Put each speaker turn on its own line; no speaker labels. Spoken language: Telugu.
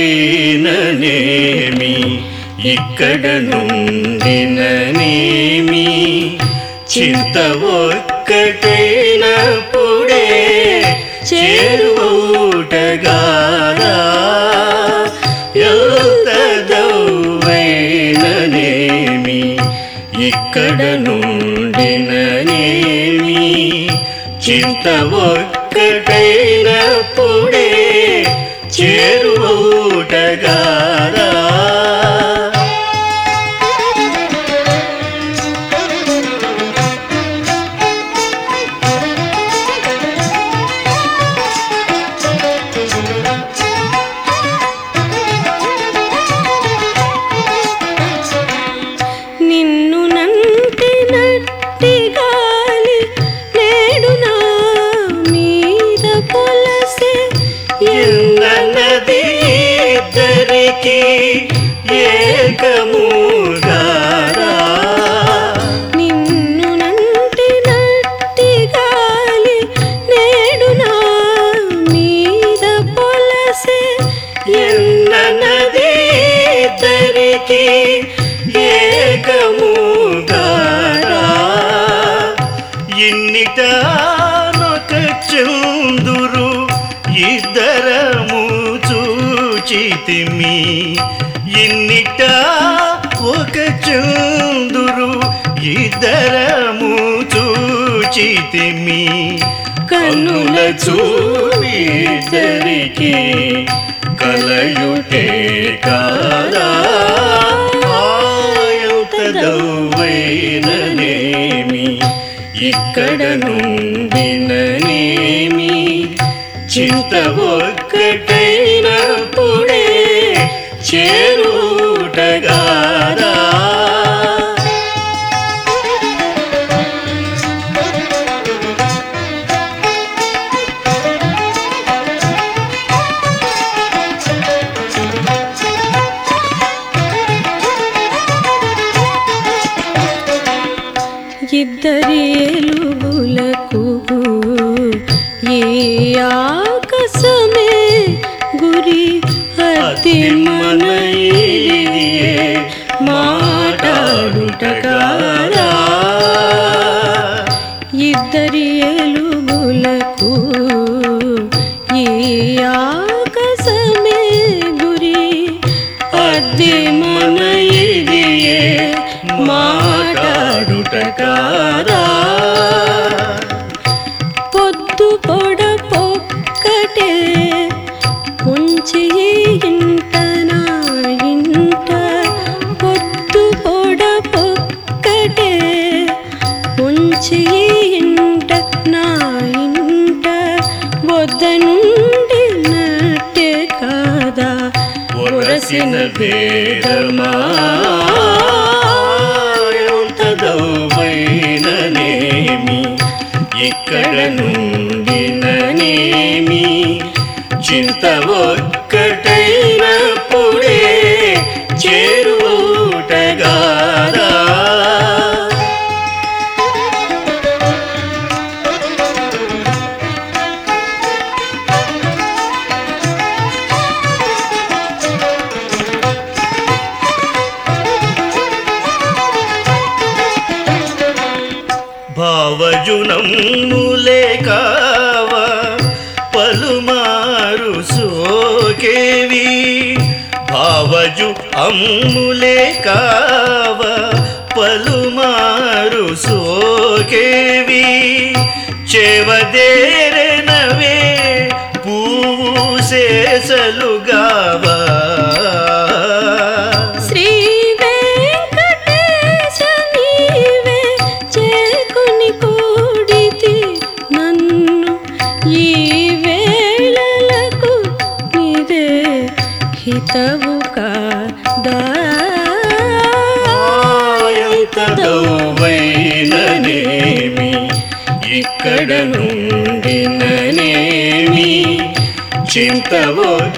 పోయిననేమి ఇక్కడ నుండిననేమి చింత ఒక్కటైనప్పుడే చేరువుటగాదా ఎంతదౌవైననేమి ఇక్కడ నుండిననేమి చింత ఒక్కటైనప్పుడే చేరువుటగాదా
నిన్ను నంటి నట్టి గాలి నేడు నా మీద పొలసే
ఎన్నది ఇద్దరికి ఏకముగారా
నిన్ను నంటి నట్టి గాలి నేడు నా మీద పొలసే
ఎన్నది ఇద్దరికి ఏకముగారా ఇన్నిట నొక చందురు ఇద్దరము చూచితిమి ఇన్నిట ఒక చందురు ఇద్దరము చూచితిమి కన్నుల చూపిద్దరికి కలయుటే కాదా ఆయుతదౌవైననేమి ఇక్కడ నుండిననేమి చింత ఒక్కటైనప్పుడే చేరుటగాదా
ఇద్దరి ఎలుగులకు ఈ ఆకాశమే గురి అతి మన
మనయిదియే మాటాడుట కాదా
ఇద్దరి ఎలుగులకు ఈ ఆకాశమే గురి అద్దె మన
ఇదియే మాటాడుట కాదా
పొద్దు పొడ పొక్కటే ఉంచి ఇంట నా ఇంట పొద్దు పొడ పొక్కటే ఉంచి ఇంట నా ఇంట వద్ద నుండి నట్టే కాదా
ఒరసిన భేదమా ఎంతదౌవైననేమి ఇక్కడ నుండిననేమి చింత ఒక్కటైనప్పుడే చేరుటగాదా భావజునములే కావ పలుమారు సోకేవి భావజు అమ్ములే కావ పలుమారు సోకేవి చెవదేరనవే పూసేసలుగావా
శ్రీ వెంకటేశ నీవే చేకుని కూడితి నన్ను ఈ వేళలకు నీదే హితవు కాదా
ఎంతదౌవైననేమి ఇక్కడ నుండిననేమి చింత